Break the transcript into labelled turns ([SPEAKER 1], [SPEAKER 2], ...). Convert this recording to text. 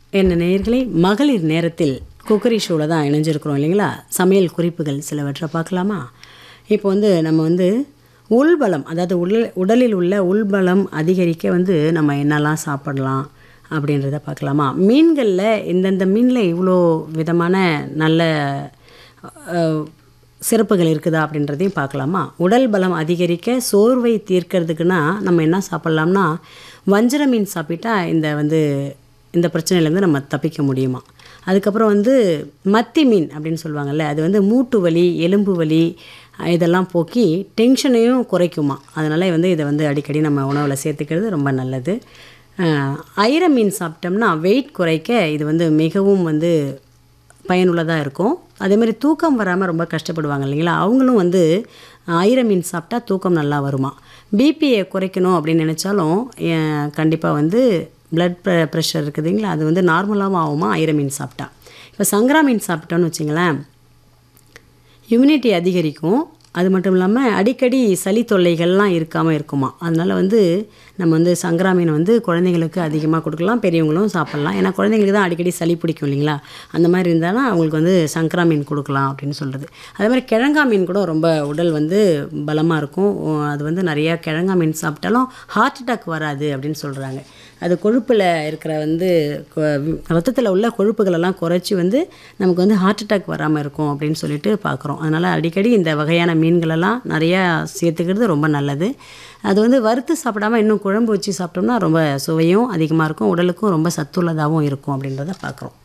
[SPEAKER 1] என்ன நேயர்களே மகளிர் நேரத்தில் குக்கரி ஷோவில் தான் இணைஞ்சிருக்கிறோம் இல்லைங்களா சமையல் குறிப்புகள் சிலவற்றை பார்க்கலாமா இப்போ வந்து நம்ம வந்து உள்பலம் அதாவது உடல் உடலில் உள்ள உள்பலம் அதிகரிக்க வந்து நம்ம என்னெல்லாம் சாப்பிடலாம் அப்படின்றத பார்க்கலாமா மீன்களில் இந்தந்த மீனில் இவ்வளோ விதமான நல்ல அஹ், சிறப்புகள் இருக்குதா அப்படின்றதையும் பார்க்கலாமா உடல் பலம் அதிகரிக்க சோர்வை தீர்க்கறதுக்குன்னா நம்ம என்ன சாப்பிட்லாம்னா வஞ்சர மீன் சாப்பிட்டா இந்த வந்து இந்த பிரச்சனையிலேருந்து நம்ம தப்பிக்க முடியுமா அதுக்கப்புறம் வந்து மத்தி மீன் அப்படின்னு சொல்லுவாங்கல்ல அது வந்து மூட்டு வலி எலும்பு வலி அஹ், இதெல்லாம் போக்கி டென்ஷனையும் குறைக்குமா அதனால் வந்து இதை வந்து அடிக்கடி நம்ம உணவில் சேர்த்துக்கிறது ரொம்ப நல்லது அஹ், ஐர மீன் சாப்பிட்டோம்னா வெயிட் குறைக்க இது வந்து மிகவும் வந்து பயனுள்ளதாக இருக்கும் அதே மாதிரி தூக்கம் வராமல் ரொம்ப கஷ்டப்படுவாங்க இல்லைங்களா அவங்களும் வந்து ஐர மீன் சாப்பிட்டா தூக்கம் நல்லா வருமா பிபியை குறைக்கணும் அப்படின்னு நினச்சாலும் கண்டிப்பாக வந்து பிளட் ப்ரெஷர் இருக்குதுங்களா அது வந்து நார்மலாகவும் ஆகுமா ஐர மீன் சாப்பிட்டா இப்போ சங்கரா மீன் சாப்பிட்டோன்னு வச்சுங்களேன் இம்யூனிட்டி அதிகரிக்கும் அது மட்டும் இல்லாமல் அடிக்கடி சளி தொல்லைகள்லாம் இருக்காமல் இருக்குமா அதனால் வந்து நம்ம வந்து சங்கரா மீன் வந்து குழந்தைங்களுக்கு அதிகமாக கொடுக்கலாம் பெரியவங்களும் சாப்பிட்லாம் ஏன்னா குழந்தைங்களுக்கு தான் அடிக்கடி சளி பிடிக்கும் இல்லைங்களா அந்த மாதிரி இருந்தாலும் அவங்களுக்கு வந்து சங்கரா மீன் கொடுக்கலாம் அப்படின்னு சொல்கிறது அதே மாதிரி கிழங்கா மீன் கூட ரொம்ப உடல் வந்து பலமாக இருக்கும் அது வந்து நிறையா கிழங்கா மீன் சாப்பிட்டாலும் ஹார்ட் அட்டாக் வராது அப்படின்னு சொல்கிறாங்க அது கொழுப்பில் இருக்கிற வந்து ரத்தத்தில் உள்ள கொழுப்புகளெல்லாம் குறைச்சி வந்து நமக்கு வந்து ஹார்ட் அட்டாக் வராமல் இருக்கும் அப்படின்னு சொல்லிட்டு பார்க்குறோம் அதனால் அடிக்கடி இந்த வகையான மீன்களெல்லாம் நிறையா சேர்த்துக்கிறது ரொம்ப நல்லது அது வந்து வறுத்து சாப்பிடாம இன்னும் குழம்பு வச்சு சாப்பிட்டோம்னா ரொம்ப சுவையும் அதிகமாக இருக்கும் உடலுக்கும் ரொம்ப சத்துள்ளதாகவும் இருக்கும் அப்படின்றத பார்க்குறோம்